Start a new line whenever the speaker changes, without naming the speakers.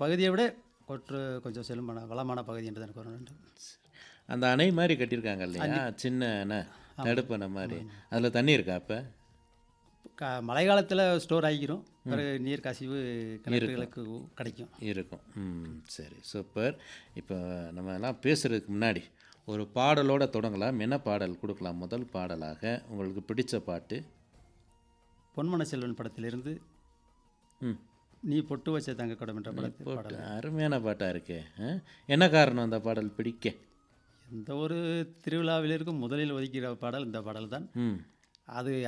பகுதியை விட கொற்று கொஞ்சம் செழுமான வளமான பகுதி என்று எனக்கு ஒரு நன்றி
அந்த அணை மாதிரி கட்டியிருக்காங்க இல்லையா சின்ன அணை தடுப்பணை மாதிரி அதில் தண்ணி இருக்கா அப்போ
க மழை காலத்தில் ஸ்டோர் ஆகிக்கிறோம் பிறகு நீர் கசிவு கிணறுகளுக்கு கிடைக்கும்
இருக்கும் ம் சரி சூப்பர் இப்போ நம்ம எல்லாம் பேசுகிறதுக்கு முன்னாடி ஒரு பாடலோட தொடங்கலாம் என்ன பாடல் கொடுக்கலாம் முதல் பாடலாக உங்களுக்கு பிடிச்ச பாட்டு
பொன்மன செல்வன் படத்திலிருந்து
ம்
நீ பொட்டு வச்ச தங்க குடம் என்ற படத்தில்
போட்டு
பாடல்
அருமையான பாட்டாக இருக்கே ஆ? என்ன காரணம் அந்த பாடல் பிடிக்க
எந்த ஒரு திருவிழாவிலிருக்கும் முதலில் ஒதுக்கிற பாடல் இந்த பாடல் தான்
ம்
அது